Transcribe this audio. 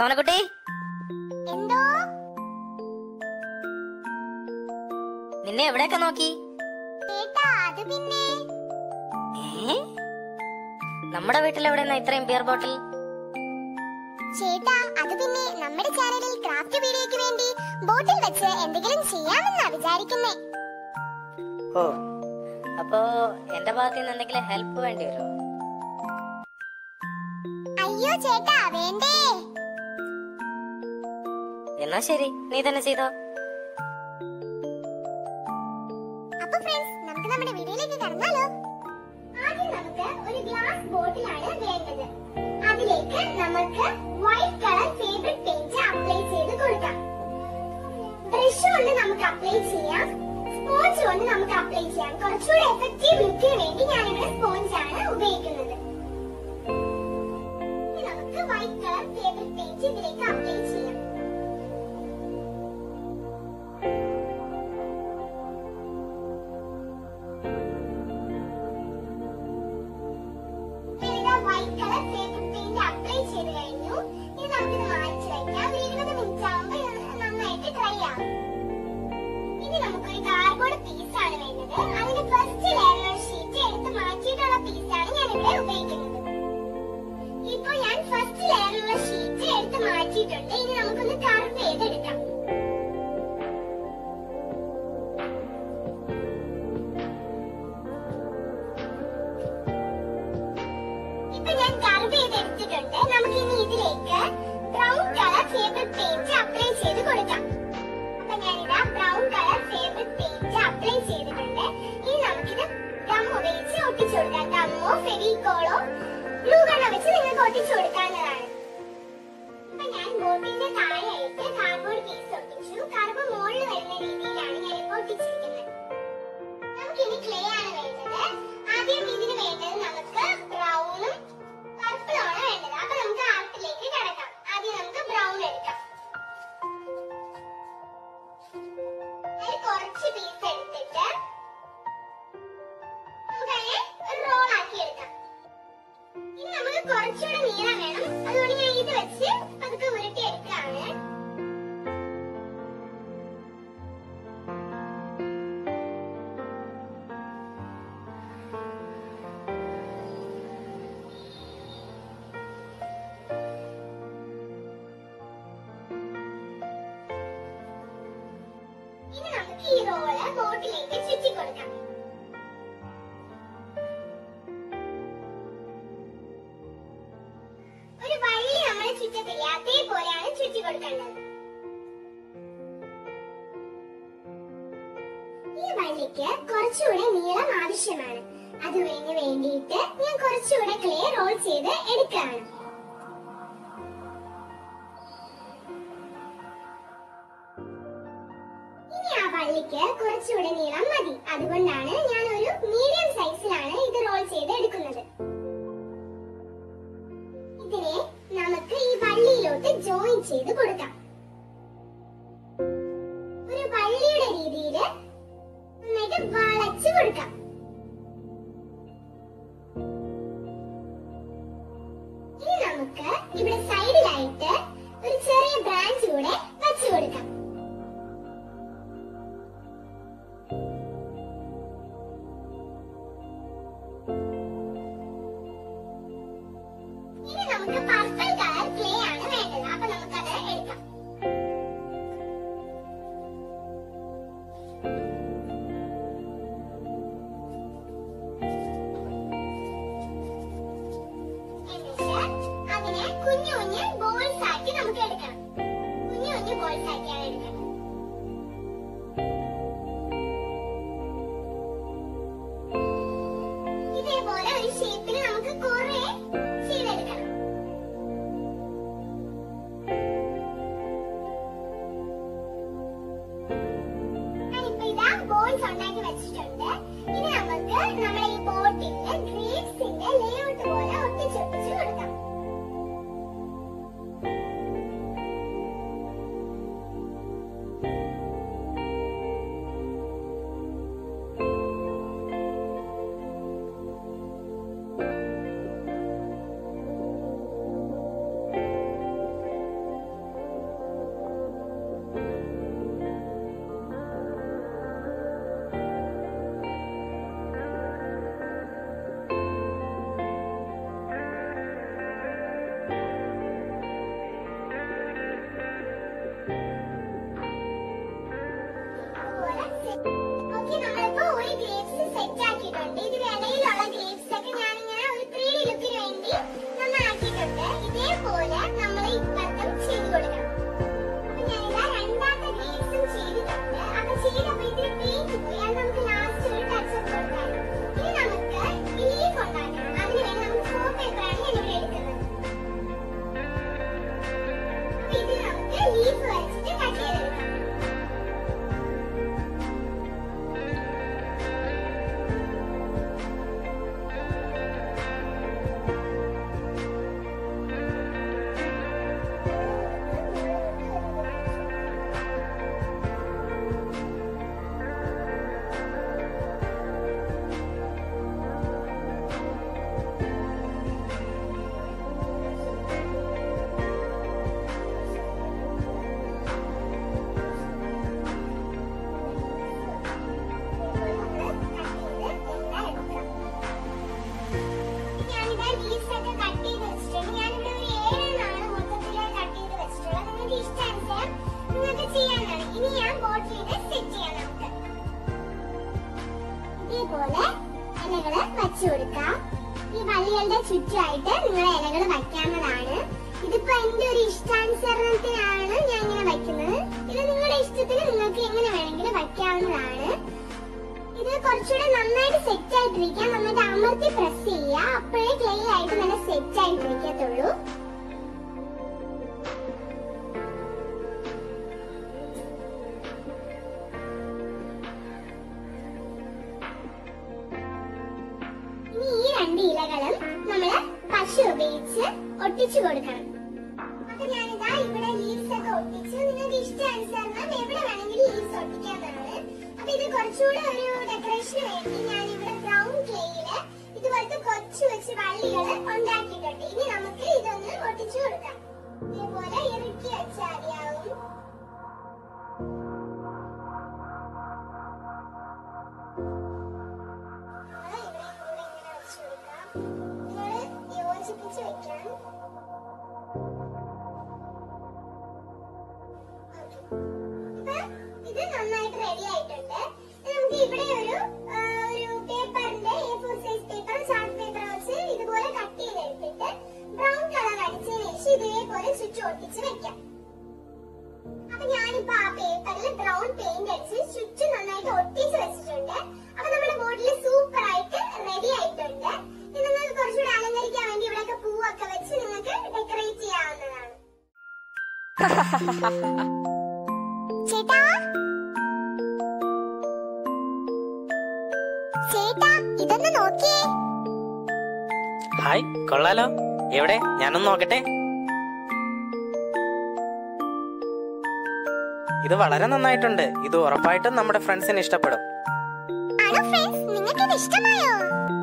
സോനക്കുട്ടി എന്തോ നിന്നെ എവിടെയൊക്കെ നോക്കി ചേട്ടാ അത് പിന്നെ ഏ നമ്മുടെ വീട്ടിൽ എവിടെയെന്നാ ഇത്രയും ബിയർ ബോട്ടിൽ ചേട്ടാ അത് പിന്നെ നമ്മുടെ ചാനലിൽ ക്രാഫ്റ്റ് വീഡിയോയ്ക്ക് വേണ്ടി ബോട്ടിൽ വെച്ച് എന്തെങ്കിലും ചെയ്യാമെന്നാ വിചാരിക്കുന്നേ ഓ അപ്പോ എന്റെ ഭാഗത്ത് നിന്ന് എന്തെങ്കിലും ഹെൽപ്പ് വേണ്ടി വരുമോ അയ്യോ ചേട്ടാ വേണ്ടേ എന്നാ ശരി നീ തന്നെ ചെയ്തോ അപ്പൊ ഫ്രണ്ട്സ് നമുക്ക് നമ്മുടെ വീഡിയോയിലേക്ക് കടന്നാലോ ആദ്യം നമുക്ക് ഒരു ഗ്ലാസ് ബോട്ടിലാണ് വേണ്ടത് അതിലേക്ക് നമുക്ക് white colour favourite paint apply ചെയ്ത് കൊടുക്കാം ബ്രഷ് കൊണ്ട് നമുക്ക് അപ്ലൈ ചെയ്യാം സ്പോഞ്ച് കൊണ്ട് നമുക്ക് അപ്ലൈ ചെയ്യാം കുറച്ചുകൂടി എഫക്റ്റീവിറ്റിക്ക് വേണ്ടി ഞാനിവിടെ സ്പോഞ്ച് ആണ് ഉപയോഗിക്കുന്നത് ഇനി നമുക്ക് വൈറ്റ് കളർ ഫേവറേറ്റ് പെയിന്റ് ഇതിലേക്ക് അപ്ലൈ ചെയ്യാം ഞാനിതാ white colour favourite paint apply ചെയ്ത് കഴിഞ്ഞു ഇനി നമുക്കിത് മാറ്റി വയ്ക്കാം ഒരു ഇരുപത് മിനിറ്റ് ആവുമ്പോൾ ഇത് നന്നായിട്ട് ഡ്രൈ ആവും ഇനി നമുക്കൊരു കാർഡ്ബോർഡ് പീസ് ആണ് വേണ്ടത് അതിന്റെ ഫസ്റ്റ് ലെയറിലുള്ള ഷീറ്റ് എടുത്ത് മാറ്റിയിട്ടുള്ള പീസാണ് ഞാൻ ഇവിടെ ഉപയോഗിക്കുന്നത് ഇപ്പൊ ഞാൻ ഫസ്റ്റ് ലെയറിലുള്ള ഷീറ്റ് എടുത്ത് മാറ്റിയിട്ടുണ്ട് ഇനി നമുക്കൊന്ന് കർവ് ചെയ്തെടുക്കാം ഇപ്പൊ ഞാൻ കർവ് ചെയ്തെടുത്തിട്ടുണ്ട് നമുക്ക് ഇനി ഇതിലേക്ക് brown colour favourite paint apply ചെയ്ത് കൊടുക്കാം അപ്പൊ ഞാനിതാ brown colour favourite paint apply ചെയ്തിട്ടുണ്ട് ഇനി നമുക്കിത് ഗം ഉപയോഗിച്ച് ഒട്ടിച്ചു കൊടുക്കാം ഗമ്മോ ഫെവിക്കോളോ ഗ്ലൂ ഗണ്ണോ വെച്ച് നിങ്ങൾക്ക് ഒട്ടിച്ചു കൊടുക്കാവുന്നതാണ് ഇപ്പൊ ഞാൻ ബോട്ടിന്റെ താഴെയായിട്ട് കാർഡ്ബോർഡ് പീസ് ഒട്ടിച്ചു കർവ് മുകളിൽ വരുന്ന രീതിയിലാണ് ഞാൻ ഇപ്പോൾ ഒട്ടിച്ചിരിക്കുന്നത് നമുക്കിനി ക്ലേ ആണ് വേണ്ടത് ആദ്യം ഇതിന് വേണ്ടത് നമുക്ക് ബ്രൗണും പർപ്പിളും ആണ് വേണ്ടത് അപ്പൊ നമുക്ക് ആർട്ടിലേക്ക് കിടക്കാം ആദ്യം നമുക്ക് ബ്രൗൺ എടുക്കാം അതിൽ കുറച്ച് പീസ് എടുത്തിട്ട് നമുക്കതിനെ ഒരു റോൾ ആക്കി എടുക്കാം ഇനി നമുക്ക് കുറച്ചുകൂടെ നീളം വേണം അതുകൊണ്ട് ഞാൻ ഇത് വെച്ച് പതുക്കെ ഉരുട്ടി എടുക്കാണ് ഇനി നമുക്ക് ഈ റോള് ബോട്ടിലേക്ക് ചുറ്റി കൊടുക്കാം ഒരു വള്ളി നമ്മൾ ചുറ്റത്തില്ല അതേപോലെയാണ് ചുറ്റി കൊടുക്കേണ്ടത് ഈ വള്ളിക്ക് കുറച്ചുകൂടെ നീളം ആവശ്യമാണ് അതിന് വേണ്ടിയിട്ട് ഞാൻ കുറച്ചുകൂടെ ക്ലേ റോൾ ചെയ്ത് എടുക്കുകയാണ് ഇനി ആ വള്ളിക്ക് കുറച്ചുകൂടെ നീളം മതി അതുകൊണ്ടാണ് ഞാൻ ഒരു മീഡിയം സൈസിലാണ് ഇത് റോൾ ചെയ്ത് എടുക്കുന്നത് ഇതിനെ നമുക്ക് ഈ വള്ളിയിലോട്ട് ജോയിൻ ചെയ്ത് കൊടുക്കാം ഒരു വള്ളിയുടെ രീതിയിൽ നന്നായിട്ട് വളച്ചു കൊടുക്കാം ഇനി നമുക്ക് ഇവിടെ സൈഡിലായിട്ട് ഒരു ചെറിയ ബ്രാഞ്ച് കൂടെ വെച്ചു കൊടുക്കാം ഇനി നമുക്ക് പർപ്പിൾ കളർ ക്ലേ ആണ് വേണ്ടത് അപ്പൊ നമുക്കത് എടുക്കാം എന്നിട്ട് അതിനെ കുഞ്ഞു കുഞ്ഞു ബോൾസ് ആക്കി നമുക്ക് എടുക്കണം കുഞ്ഞു കുഞ്ഞു ബോൾസ് ആക്കിയാണ് എടുക്കുന്നത് ഇതേപോലെ ഒരു ഷേപ്പിൽ നമുക്ക് കുറെ ചെയ്തെടുക്കണം ഞാനിപ്പോ ഇതാ ബോൾസ് ഉണ്ടാക്കി വെച്ചിട്ടുണ്ട് ഇനി നമുക്ക് നമ്മുടെ ഈ ബോട്ടിന്റെ ഗ്രേപ്സിന്റെ ലേഔട്ട് പോലെ ഒട്ടിച്ചൊട്ടിച്ച് കൊടുക്കാം ഉണ്ട് ഇതിന് ഇടയിലുള്ള ഗ്രേപ്സ് ഒക്കെ ഞാനിങ്ങനെ ഒരു ത്രീ ഡി ലുക്കിന് വേണ്ടി നന്നാക്കിയിട്ടുണ്ട് ഇതേപോലെ നമ്മൾ ഇപ്പുറത്തും ചെയ്ത് കൊടുക്കണം അപ്പൊ ഞാനിതാ രണ്ടാമത്തെ ഗ്രേപ്സും ചെയ്തിട്ടുണ്ട് അപ്പൊ ചെയ്തപ്പോ ഇതിന് പെയിന്റ് പോയി അത് നമുക്ക് ലാസ്റ്റ് ഒരു ടച്ചപ്പ് കൊടുക്കാം ഇനി നമുക്ക് ലീഫ് ഉണ്ടാക്കണം അതിന് വേണ്ടി നമുക്ക് ഫോർ പേപ്പറാണ് ഞാൻ ഇവിടെ എടുക്കുന്നത് അപ്പൊ ഇത് നമുക്ക് ലീഫ് വെച്ചിട്ട് കട്ട് ചെയ്തെടുക്കാം ഞാനിതാ leaves ഒക്കെ cut ചെയ്ത് വെച്ചിട്ടുണ്ട്. ഞാനിവിടെ ഒരു ഏഴെണ്ണമാണ് മൊത്തത്തില് cut ചെയ്ത് വെച്ചിട്ടുള്ളത്. നിങ്ങൾക്ക് ഇഷ്ടാനുസരണം നിങ്ങൾക്ക് ചെയ്യാവുന്നതാണ്. ഇനി ഞാൻ bottle ല് set ചെയ്യാം നമുക്ക്. ഇതേപോലെ ഇലകള് വച്ചു കൊടുക്കാം ഈ വള്ളികളുടെ ചുറ്റുമായിട്ട് നിങ്ങൾ ഇലകൾ വയ്ക്കാവുന്നതാണ് ഇതിപ്പോ എന്റെ ഒരു ഇഷ്ടാനുസരണത്തിനാണ് ഞാൻ ഇങ്ങനെ വയ്ക്കുന്നത് ഇത് നിങ്ങളുടെ ഇഷ്ടത്തിന് നിങ്ങൾക്ക് എങ്ങനെ വേണമെങ്കിലും വയ്ക്കാവുന്നതാണ് ഇത് കുറച്ചുകൂടെ നന്നായിട്ട് സെറ്റ് ആയിട്ടിരിക്കാൻ നന്നായിട്ട് അമർത്തി പ്രസ് ചെയ്യുക അപ്പോഴേ ക്ലേ ആയിട്ട് നല്ല സെറ്റ് ആയിട്ടിരിക്കത്തുള്ളൂ ഇനി ഈ രണ്ട് ഇലകളും നമ്മള് പശ ഉപയോഗിച്ച് ഒട്ടിച്ചു കൊടുക്കണം അപ്പൊ ഞാനിതാ ഇവിടെ ലീവ്സ് ഒക്കെ ഒട്ടിച്ചു നിങ്ങൾക്ക് ഇഷ്ടാനുസരണം എവിടെ വേണമെങ്കിലും ലീവ്സ് ഒട്ടിക്കാവുന്നതാണ് അപ്പൊ ഇത് കുറച്ചുകൂടെ ഒരു ഡെക്കറേഷന് വേണ്ടി ഞാൻ ഇവിടെ ബ്രൗൺ ക്ലേയില് ഇതുപോലത്തെ കൊച്ചു വെച്ച് വള്ളികൾ ഉണ്ടാക്കിയിട്ടുണ്ട് ഇനി നമുക്ക് ഇതൊന്ന് ഒട്ടിച്ചു കൊടുക്കാം ഇതേപോലെ ഇറുക്കി വെച്ചാൽ മതിയാവും നമ്മള് ഇവിടെയും കൂടെ ഇങ്ങനെ വെച്ച് കൊടുക്കാം നിങ്ങള് യോജിപ്പിച്ച് വെക്കണം ഇപ്പൊ ഇത് നന്നായിട്ട് റെഡി ആയിട്ടുണ്ട് ഇനി നമുക്ക് ഇവിടെ ഒരു ആ, ഒരു പേപ്പറിന്റെ A four size paper chart paper വെച്ച് ഇതുപോലെ കട്ട് ചെയ്തെടുത്തിട്ട് ബ്രൗൺ കളർ അടിച്ചതിന് ശേഷം ഇതേപോലെ ചുറ്റും ഒട്ടിച്ച് വെക്കാം അപ്പൊ ഞാനിപ്പോ ആ പേപ്പറിൽ ബ്രൗൺ പെയിന്റ് അടിച്ച് ചുറ്റും നന്നായിട്ട് ഒട്ടിച്ച് വെച്ചിട്ടുണ്ട് അപ്പൊ നമ്മുടെ ബോർഡിൽ സൂപ്പർ ആയിട്ട് റെഡി ആയിട്ടുണ്ട് ഇത് നിങ്ങൾക്ക് കുറച്ചുകൂടെ അലങ്കരിക്കാൻ വേണ്ടി ഇവിടെയൊക്കെ പൂവൊക്കെ വെച്ച് നിങ്ങൾക്ക് ഡെക്കറേറ്റ് ചെയ്യാവുന്നതാണ് ചേട്ടാ ചേട്ടാ ഇതൊന്ന് നോക്കിയേ ഹായ് കൊള്ളാലോ എവിടെ ഞാനൊന്ന് നോക്കട്ടെ ഇത് വളരെ നന്നായിട്ടുണ്ട് ഇത് ഉറപ്പായിട്ടും നമ്മുടെ ഫ്രണ്ട്സിന് ഇഷ്ടപ്പെടും ആണോ ഫ്രണ്ട്സ് നിങ്ങൾക്ക് ഇത് ഇഷ്ടമായോ